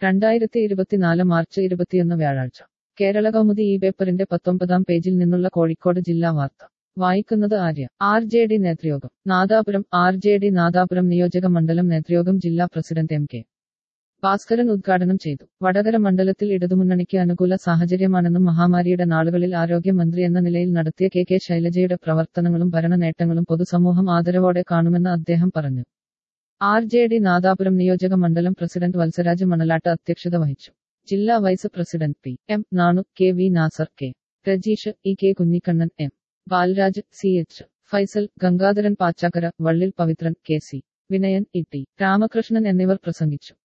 രണ്ടായിരത്തി ഇരുപത്തിനാല് മാർച്ച് ഇരുപത്തിയൊന്ന് വ്യാഴാഴ്ച കേരള കൗമുദി ഈ പേപ്പറിന്റെ പത്തൊമ്പതാം പേജിൽ നിന്നുള്ള കോഴിക്കോട് ജില്ലാ വാർത്ത വായിക്കുന്നത് ആര്യ ആർ ജെ ഡി നേതൃയോഗം Nadapuram R J D Nadapuram നിയോജക മണ്ഡലം നേതൃയോഗം ജില്ലാ പ്രസിഡന്റ് എം കെ ഭാസ്കരൻ ഉദ്ഘാടനം ചെയ്തു വടകര മണ്ഡലത്തിൽ ഇടതുമുന്നണിക്ക് അനുകൂല സാഹചര്യമാണെന്നും മഹാമാരിയുടെ നാളുകളിൽ ആരോഗ്യമന്ത്രി എന്ന നിലയിൽ നടത്തിയ കെ കെ ശൈലജയുടെ പ്രവർത്തനങ്ങളും ഭരണ നേട്ടങ്ങളും പൊതുസമൂഹം ആദരവോടെ കാണുമെന്ന് അദ്ദേഹം പറഞ്ഞു ആർ ജെ ഡി നാദാപുരം നിയോജക മണ്ഡലം പ്രസിഡന്റ് വത്സരാജ് മണലാട്ട് അധ്യക്ഷത വഹിച്ചു ജില്ലാ vice president P M Nanu K V Nasar K Rajeesh E K Kunhikannan M Balaraj C H Faisal Gangadharan Pachakkara Vallil Pavithran K C Vinayan E T Ramakrishnan എന്നിവർ പ്രസംഗിച്ചു